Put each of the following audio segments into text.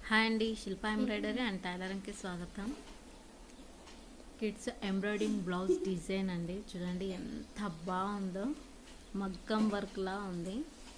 hi అండి శిల్ప embroidery and టైలరింగ్కి స్వాగతం kids embroidering blouse design అండి చూడండి ఎంత బాగుందో మగ్గం వర్క్లా ఉంది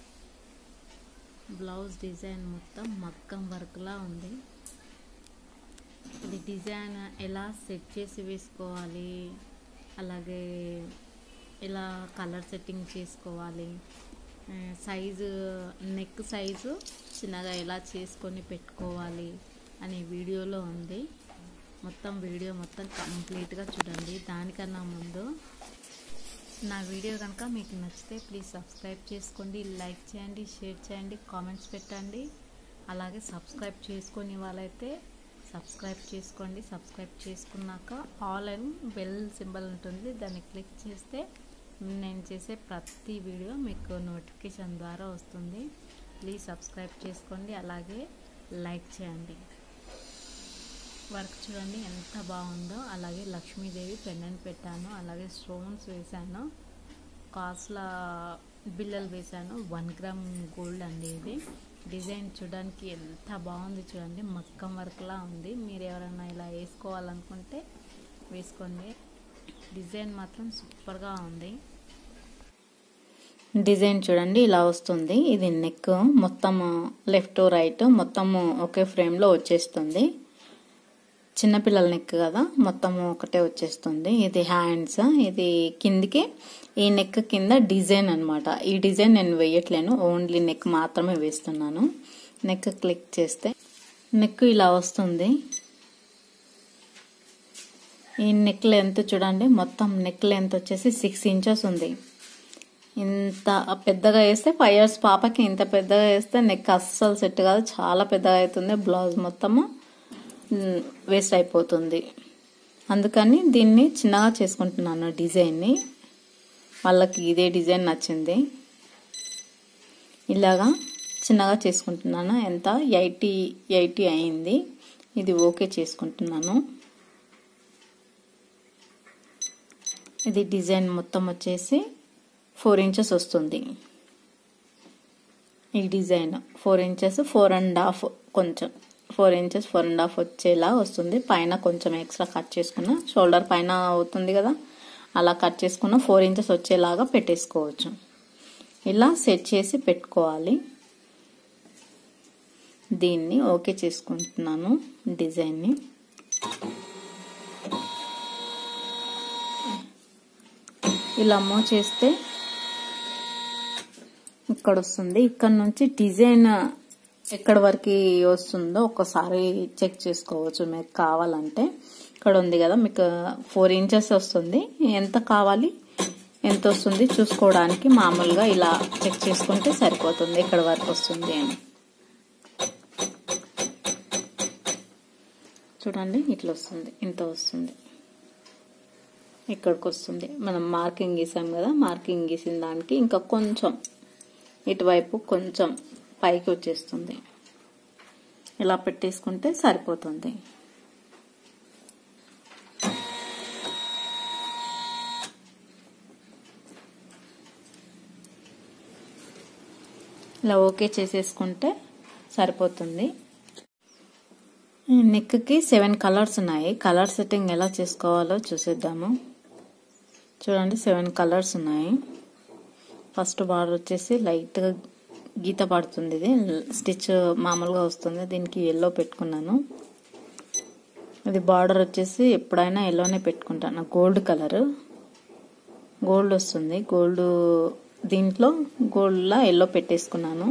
బ్లౌజ్ డిజైన్ మొత్తం మగ్గం వర్క్లా ఉంది ఇది డిజైన్ ఎలా సెట్ చేసి వేసుకోవాలి అలాగే ఎలా కలర్ సెట్టింగ్ చేసుకోవాలి ఆ, సైజు నెక్ సైజు చిన్నగా ఎలా చేసుకొని పెట్టుకోవాలి అనే వీడియోలో ఉంది మొత్తం వీడియో మొత్తం కంప్లీట్గా చూడండి దానికన్నా ముందు నా వీడియో కనుక మీకు నచ్చితే ప్లీజ్ సబ్స్క్రైబ్ చేసుకోండి లైక్ చేయండి షేర్ చేయండి కామెంట్స్ పెట్టండి అలాగే సబ్స్క్రైబ్ చేసుకునే వాళ్ళైతే సబ్స్క్రైబ్ చేసుకోండి సబ్స్క్రైబ్ చేసుకున్నాక ఆల్ అండ్ బెల్ సింబల్ ఉంటుంది దాన్ని క్లిక్ చేస్తే నేను చేసే ప్రతి వీడియో మీకు నోటిఫికేషన్ ద్వారా వస్తుంది ప్లీజ్ సబ్స్క్రైబ్ చేసుకోండి అలాగే లైక్ చేయండి వర్క్ చూడండి ఎంత బాగుందో అలాగే లక్ష్మీదేవి పెండెంట్ పెట్టాను అలాగే స్టోన్స్ వేశాను కాస్ట్ల బిల్లలు వేశాను వన్ గ్రామ్ గోల్డ్ అండి ఇది డిజైన్ చూడడానికి ఎంత బాగుంది చూడండి మక్కం వర్క్లా ఉంది మీరు ఎవరైనా ఇలా వేసుకోవాలనుకుంటే వేసుకోండి డిజైన్ మాత్రం సూపర్గా ఉంది డిజైన్ చూడండి ఇలా వస్తుంది ఇది నెక్ మొత్తం లెఫ్ట్ రైట్ మొత్తం ఒకే ఫ్రేమ్లో వచ్చేస్తుంది చిన్నపిల్లల నెక్ కదా మొత్తం ఒకటే వచ్చేస్తుంది ఇది హ్యాండ్స్ ఇది కిందికి ఈ నెక్ కింద డిజైన్ అనమాట ఈ డిజైన్ నేను వేయట్లేను ఓన్లీ నెక్ మాత్రమే వేస్తున్నాను నెక్ క్లిక్ చేస్తే నెక్ ఇలా వస్తుంది ఈ నెక్ లెంత్ చూడండి మొత్తం నెక్ లెంత్ వచ్చేసి సిక్స్ ఇంచెస్ ఉంది ఇంత పెద్దగా వేస్తే ఫైవ్ ఇయర్స్ పాపకి ఇంత పెద్దగా వేస్తే నెక్ అస్సలు సెట్ కాదు చాలా పెద్దగా అవుతుంది బ్లౌజ్ మొత్తము వేస్ట్ అయిపోతుంది అందుకని దీన్ని చిన్నగా చేసుకుంటున్నాను డిజైన్ని వాళ్ళకి ఇదే డిజైన్ నచ్చింది ఇలాగా చిన్నగా చేసుకుంటున్నాను ఎంత ఎయిటీ ఎయిటీ అయింది ఇది ఓకే చేసుకుంటున్నాను ఇది డిజైన్ మొత్తం వచ్చేసి ఫోర్ ఇంచెస్ వస్తుంది ఈ design four inches four and half కొంచెం four inches four and half వచ్చేలా వస్తుంది పైన కొంచెం ఎక్స్ట్రా కట్ చేసుకున్న షోల్డర్ పైన అవుతుంది కదా అలా కట్ చేసుకున్న ఫోర్ ఇంచెస్ వచ్చేలాగా పెట్టేసుకోవచ్చు ఇలా సెట్ చేసి పెట్టుకోవాలి దీన్ని ఓకే చేసుకుంటున్నాను డిజైన్ని ఇలా మూవ్ చేస్తే ఇక్కడ వస్తుంది ఇక్కడ నుంచి డిజైన్ ఎక్కడ వరకు వస్తుందో ఒకసారి చెక్ చేసుకోవచ్చు మీకు కావాలంటే ఇక్కడ ఉంది కదా మీకు ఫోర్ ఇంచెస్ వస్తుంది ఎంత కావాలి ఎంత వస్తుంది చూసుకోవడానికి మామూలుగా ఇలా చెక్ చేసుకుంటే సరిపోతుంది ఎక్కడ వరకు వస్తుంది అని చూడండి ఇట్లా వస్తుంది ఇంత వస్తుంది ఇక్కడికి వస్తుంది మనం మార్కింగ్ గీసాం కదా మార్కింగ్ గీసిన దానికి ఇంకా కొంచెం ఇటువైపు కొంచెం పైకి వచ్చేస్తుంది ఇలా పెట్టేసుకుంటే సరిపోతుంది ఇలా ఓకే చేసేసుకుంటే సరిపోతుంది నెక్కి సెవెన్ కలర్స్ ఉన్నాయి కలర్ సెట్టింగ్ ఎలా చేసుకోవాలో చూసేద్దాము చూడండి సెవెన్ కలర్స్ ఉన్నాయి ఫస్ట్ బార్డర్ వచ్చేసి లైట్గా గీత పడుతుంది ఇది స్టిచ్ మామూలుగా వస్తుంది దీనికి ఎల్లో పెట్టుకున్నాను ఇది బార్డర్ వచ్చేసి ఎప్పుడైనా ఎల్లోనే పెట్టుకుంటాను గోల్డ్ కలర్ గోల్డ్ వస్తుంది గోల్డ్ దీంట్లో గోల్డ్లా ఎల్లో పెట్టేసుకున్నాను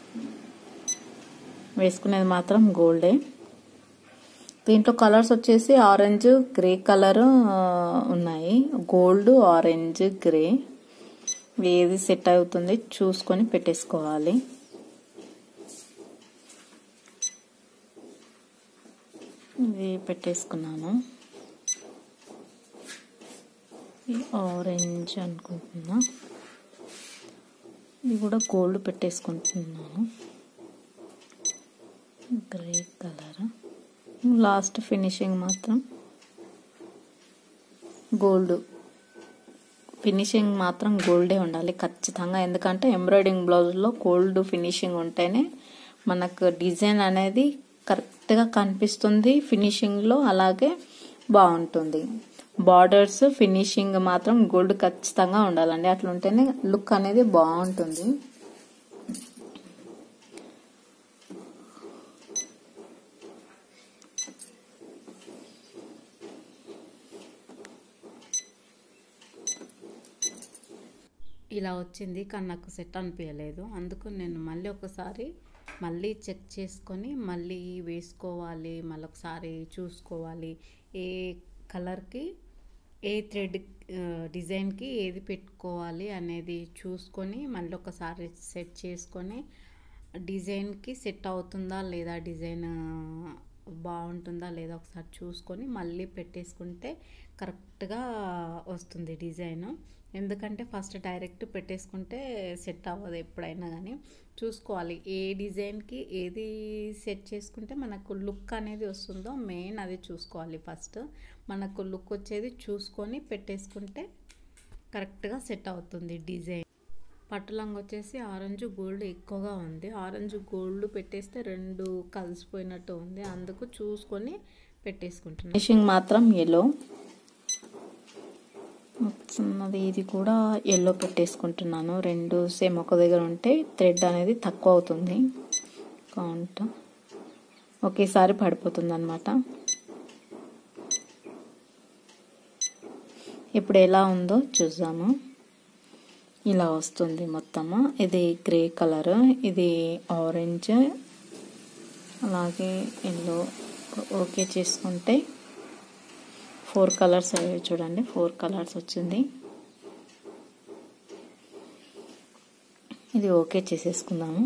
వేసుకునేది మాత్రం గోల్డే దీంట్లో కలర్స్ వచ్చేసి ఆరెంజ్ గ్రే కలర్ ఉన్నాయి గోల్డ్ ఆరెంజ్ గ్రే ఏది సెట్ అవుతుంది చూసుకొని పెట్టేసుకోవాలి ఇది పెట్టేసుకున్నాను ఆరెంజ్ అనుకుంటున్నా ఇది కూడా గోల్డ్ పెట్టేసుకుంటున్నాను గ్రే కలర్ లాస్ట్ ఫినిషింగ్ మాత్రం గోల్డ్ ఫినిషింగ్ మాత్రం గోల్డే ఉండాలి ఖచ్చితంగా ఎందుకంటే ఎంబ్రాయిడింగ్ బ్లౌజ్లో గోల్డ్ ఫినిషింగ్ ఉంటేనే మనకు డిజైన్ అనేది కరెక్ట్గా కనిపిస్తుంది ఫినిషింగ్లో అలాగే బాగుంటుంది బార్డర్స్ ఫినిషింగ్ మాత్రం గోల్డ్ ఖచ్చితంగా ఉండాలండి అట్లా ఉంటేనే లుక్ అనేది బాగుంటుంది ఇలా వచ్చింది కానీ నాకు సెట్ అనిపించలేదు అందుకు నేను మళ్ళీ ఒకసారి మళ్ళీ చెక్ చేసుకొని మళ్ళీ వేసుకోవాలి మళ్ళీ ఒకసారి చూసుకోవాలి ఏ కలర్కి ఏ థ్రెడ్ డిజైన్కి ఏది పెట్టుకోవాలి అనేది చూసుకొని మళ్ళీ ఒకసారి సెట్ చేసుకొని డిజైన్కి సెట్ అవుతుందా లేదా డిజైన్ బాగుంటుందా లేదా ఒకసారి చూసుకొని మళ్ళీ పెట్టేసుకుంటే కరెక్ట్గా వస్తుంది డిజైన్ ఎందుకంటే ఫస్ట్ డైరెక్ట్ పెట్టేసుకుంటే సెట్ అవ్వదు ఎప్పుడైనా కానీ చూసుకోవాలి ఏ డిజైన్కి ఏది సెట్ చేసుకుంటే మనకు లుక్ అనేది వస్తుందో మెయిన్ అది చూసుకోవాలి ఫస్ట్ మనకు లుక్ వచ్చేది చూసుకొని పెట్టేసుకుంటే కరెక్ట్గా సెట్ అవుతుంది డిజైన్ పట్టులంగ వచ్చేసి ఆరెంజ్ గోల్డ్ ఎక్కువగా ఉంది ఆరెంజ్ గోల్డ్ పెట్టేస్తే రెండు కలిసిపోయినట్టు ఉంది అందుకు చూసుకొని పెట్టేసుకుంటున్నాను ఫినిషింగ్ మాత్రం ఎల్లో చిన్నది ఇది కూడా ఎల్లో పెట్టేసుకుంటున్నాను రెండు సేమ్ ఒక దగ్గర ఉంటే థ్రెడ్ అనేది తక్కువ అవుతుంది కౌంట్ ఒకేసారి పడిపోతుంది అనమాట ఇప్పుడు ఎలా ఉందో చూద్దాము ఇలా వస్తుంది మొత్తము ఇది గ్రే కలర్ ఇది ఆరెంజ్ అలాగే ఎల్లో ఓకే చేసుకుంటే ఫోర్ కలర్స్ అయ్యాయి చూడండి ఫోర్ కలర్స్ వచ్చింది ఇది ఓకే చేసేసుకుందాము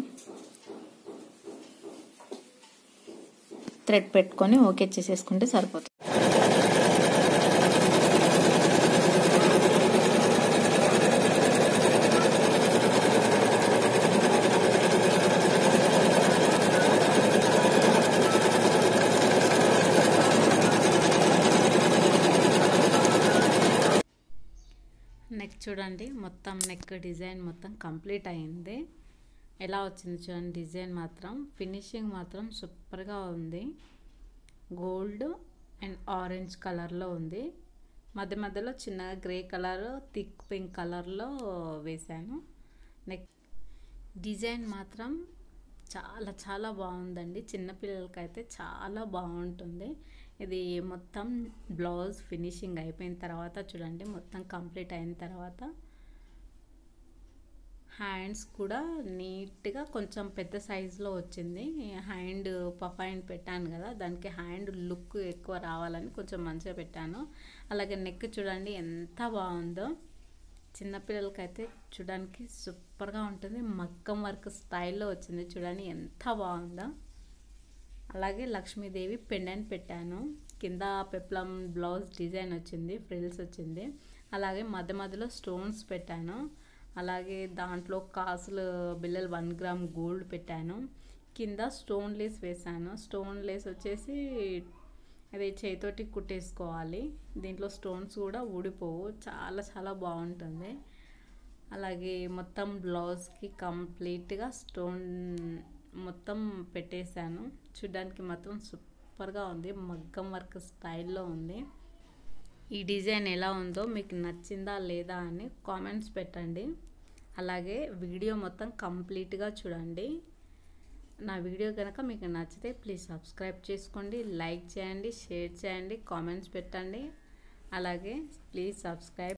థ్రెడ్ పెట్టుకొని ఓకే చేసేసుకుంటే సరిపోతుంది నెక్ చూడండి మొత్తం నెక్ డిజైన్ మొత్తం కంప్లీట్ అయింది ఎలా వచ్చింది చూడండి డిజైన్ మాత్రం ఫినిషింగ్ మాత్రం సూపర్గా ఉంది గోల్డ్ అండ్ ఆరెంజ్ కలర్లో ఉంది మధ్య మధ్యలో చిన్నగా గ్రే కలర్ థిక్ పింక్ కలర్లో వేశాను నెక్ డిజైన్ మాత్రం చాలా చాలా బాగుందండి చిన్నపిల్లలకైతే చాలా బాగుంటుంది ఇది మొత్తం బ్లౌజ్ ఫినిషింగ్ అయిపోయిన తర్వాత చూడండి మొత్తం కంప్లీట్ అయిన తర్వాత హ్యాండ్స్ కూడా నీట్గా కొంచెం పెద్ద సైజులో వచ్చింది హ్యాండ్ పఫ్ హ్యాండ్ పెట్టాను కదా దానికి హ్యాండ్ లుక్ ఎక్కువ రావాలని కొంచెం మంచిగా పెట్టాను అలాగే నెక్ చూడండి ఎంత బాగుందో చిన్నపిల్లలకైతే చూడడానికి సూపర్గా ఉంటుంది మగ్గం వర్క్ స్టైల్లో వచ్చింది చూడండి ఎంత బాగుందో అలాగే లక్ష్మీదేవి పెండెంట్ పెట్టాను కింద పెప్లం బ్లౌజ్ డిజైన్ వచ్చింది ఫ్రిల్స్ వచ్చింది అలాగే మధ్య మధ్యలో స్టోన్స్ పెట్టాను అలాగే దాంట్లో కాసులు బిల్లలు వన్ గ్రామ్ గోల్డ్ పెట్టాను కింద స్టోన్ లేస్ వేసాను స్టోన్ లేస్ వచ్చేసి అది చేతితోటి కుట్టేసుకోవాలి దీంట్లో స్టోన్స్ కూడా ఊడిపోవు చాలా చాలా బాగుంటుంది అలాగే మొత్తం బ్లౌజ్కి కంప్లీట్గా స్టోన్ మొత్తం పెట్టేశాను చూడ్డానికి మాత్రం సూపర్గా ఉంది మగ్గం వర్క్ స్టైల్లో ఉంది ఈ డిజైన్ ఎలా ఉందో మీకు నచ్చిందా లేదా అని కామెంట్స్ పెట్టండి అలాగే వీడియో మొత్తం కంప్లీట్గా చూడండి నా వీడియో కనుక మీకు నచ్చితే ప్లీజ్ సబ్స్క్రైబ్ చేసుకోండి లైక్ చేయండి షేర్ చేయండి కామెంట్స్ పెట్టండి అలాగే ప్లీజ్ సబ్స్క్రైబ్